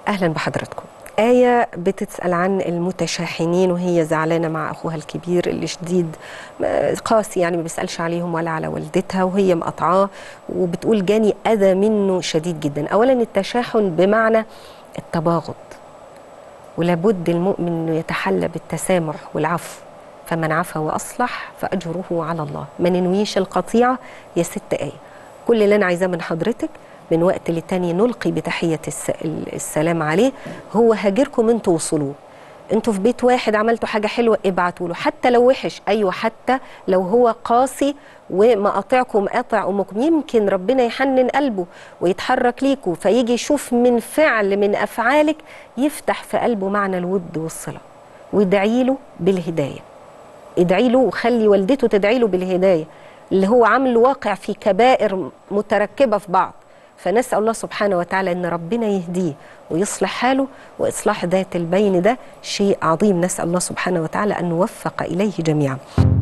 اهلا بحضراتكم آية بتسأل عن المتشاحنين وهي زعلانة مع أخوها الكبير اللي شديد آه، قاسي يعني ما بيسألش عليهم ولا على والدتها وهي مقطعاه وبتقول جاني أذى منه شديد جدا أولا التشاحن بمعنى التباغض ولابد المؤمن أنه يتحلى بالتسامح والعفو فمن عفا وأصلح فأجره على الله ما ننويش القطيعة يا ست آية كل اللي أنا عايزاه من حضرتك من وقت للتاني نلقي بتحية الس- السلام عليه هو هاجركم انتوا وصلوه انتوا في بيت واحد عملتوا حاجة حلوة ابعتوا له حتى لو وحش ايوه حتى لو هو قاسي ومقاطعكم قاطع امكم يمكن ربنا يحنن قلبه ويتحرك ليكوا فيجي يشوف من فعل من افعالك يفتح في قلبه معنى الود والصلة وادعي له بالهدايه ادعي له وخلي والدته تدعي له بالهدايه اللي هو عامل واقع في كبائر متركبه في بعض فنسال الله سبحانه وتعالى ان ربنا يهديه ويصلح حاله واصلاح ذات البين ده شيء عظيم نسال الله سبحانه وتعالى ان نوفق اليه جميعا